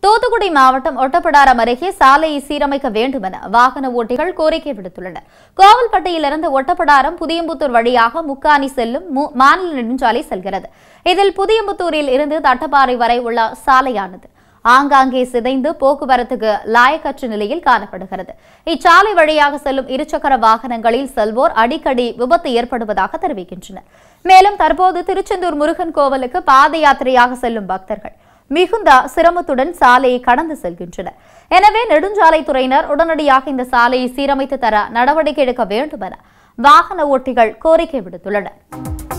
தூத்துக்குடி மாவட்டம் ஒட்டப்பிடாரம் அருகே சாலையை சீரமைக்க வேண்டும் என வாகன ஓட்டிகள் கோரிக்கை விடுத்துள்ளனர் கோவில்பட்டியிலிருந்து ஒட்டப்பிடாரம் புதியம்புத்தூர் வழியாக முக்காணி செல்லும் மு- மாநில நெடுஞ்சாலை செல்கிறது இதில் புதியம்புத்தூரில் இருந்து தட்டப்பாறை வரை உள்ள சாலையானது ஆங்காங்கே சிதைந்து போக்குவரத்துக்கு லாயக்கற்ற நிலையில் காணப்படுகிறது இச்சாலை வழியாக செல்லும் இருசக்கர வாகனங்களில் செல்வோர் அடிக்கடி விபத்து ஏற்படுவதாக தெரிவிக்கின்றனர் மேலும் தற்போது திருச்செந்தூர் முருகன் கோவிலுக்கு பாத யாத்திரையாக செல்லும் பக்தர்கள் மிகுந்த சிரமத்துடன் சாலையை கடந்து செல்கின்றனர் எனவே நெடுஞ்சாலைத்துறையினர் உடனடியாக இந்த சாலையை சீரமைத்து தர நடவடிக்கை எடுக்க வேண்டும் என வாகன ஓட்டிகள் கோரிக்கை விடுத்துள்ளனர்